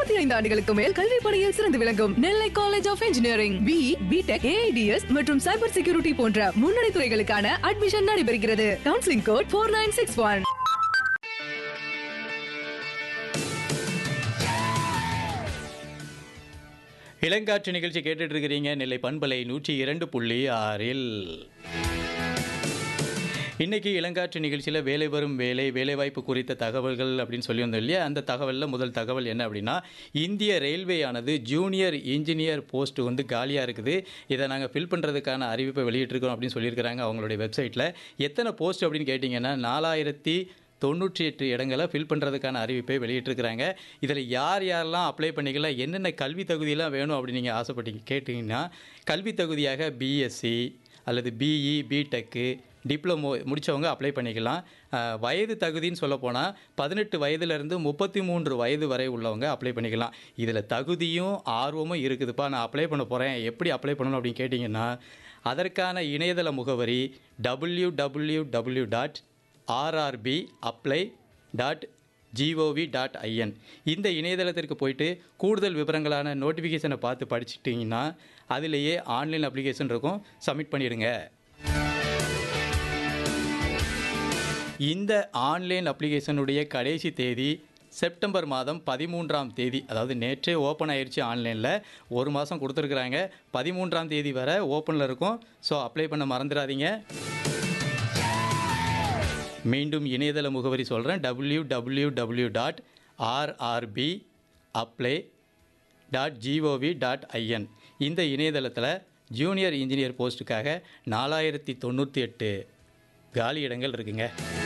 இருபத்தி ஐந்து ஆண்டுகளுக்கு மேல் கல்வி பணியில் சிறந்து விளங்கும் Nellai college of engineering B BTech AIDS மற்றும் சைபர் செக்யூரிட்டி போன்ற முன்னணி துறைகளுக்கான அட்மிஷன் நடைபெறுகிறது counselling code four nine six one இளங்காற்று நிகழ்ச்சி கேட்டுட்டு இருக்கிறீங்க நெல்லை பண்பலை நூற்றி இரண்டு புள்ளி ஆறில் இன்னைக்கு இளங்காற்று நிகழ்ச்சியில் வேலை வரும் வேலை வேலைவாய்ப்பு குறித்த தகவல்கள் அப்படின்னு சொல்லி வந்தோம் இல்லையா அந்த தகவலில் முதல் தகவல் என்ன அப்படின்னா இந்திய ரயில்வேயானது ஜூனியர் இன்ஜினியர் போஸ்ட் வந்து காலியாக இருக்குது இதை நாங்கள் ஃபில் பண்ணுறதுக்கான அறிவிப்பை வெளியிட்டிருக்கோம் அப்படின்னு சொல்லியிருக்கிறாங்க அவங்களுடைய வெப்சைட்டில் எத்தனை போஸ்ட் அப்படின்னு கேட்டிங்கன்னா நாலாயிரத்தி தொண்ணூற்றி எட்டு இடங்களை ஃபில் பண்ணுறதுக்கான அறிவிப்பை வெளியிட்டிருக்கிறாங்க இதில் யார் யாரெல்லாம் அப்ளை பண்ணிக்கலாம் என்னென்ன கல்வி தகுதியெல்லாம் வேணும் அப்படின்னு நீங்கள் ஆசைப்பட்டீங்க கேட்டிங்கன்னா கல்வி தகுதியாக பிஎஸ்சி அல்லது பிஇ பிடெக்கு டிப்ளமோ முடித்தவங்க அப்ளை பண்ணிக்கலாம் அஹ், வயது தகுதின்னு சொல்லப்போனால் பதினெட்டு வயதுலேருந்து முப்பத்தி மூன்று வயது வரை உள்ளவங்க அப்ளை பண்ணிக்கலாம் இதில் தகுதியும் ஆர்வமும் இருக்குதுப்பா நான் அப்ளை பண்ண போகிறேன் எப்படி அப்ளை பண்ணணும் அப்படின்னு கேட்டிங்கன்னா அதற்கான இணையதள முகவரி W W W dot RRB apply dot GOV dot IN இந்த இணையதளத்திற்கு போயிட்டு கூடுதல் விவரங்களான நோட்டிஃபிகேஷனை பார்த்து படிச்சிட்டிங்கன்னா அதிலேயே ஆன்லைன் அப்ளிகேஷன் இருக்கும் சப்மிட் பண்ணிடுங்க இந்த ஆன்லைன் அப்ளிகேஷனுடைய கடைசி தேதி செப்டம்பர் மாதம் பதிமூன்றாம் தேதி அதாவது நேற்றே ஓப்பன் ஆயிடுச்சு ஆன்லைனில் ஒரு மாதம் கொடுத்துருக்குறாங்க பதிமூன்றாம் தேதி வரை ஓப்பனில் இருக்கும் ஸோ அப்ளை பண்ண மறந்துடாதீங்க மீண்டும் இணையதள முகவரி சொல்கிறேன் W W W dot RRB apply dot GOV dot IN இந்த இணையதளத்தில் ஜூனியர் இன்ஜினியர் போஸ்ட்டுக்காக நாலாயிரத்தி தொண்ணூற்றி எட்டு காலி இடங்கள் இருக்குங்க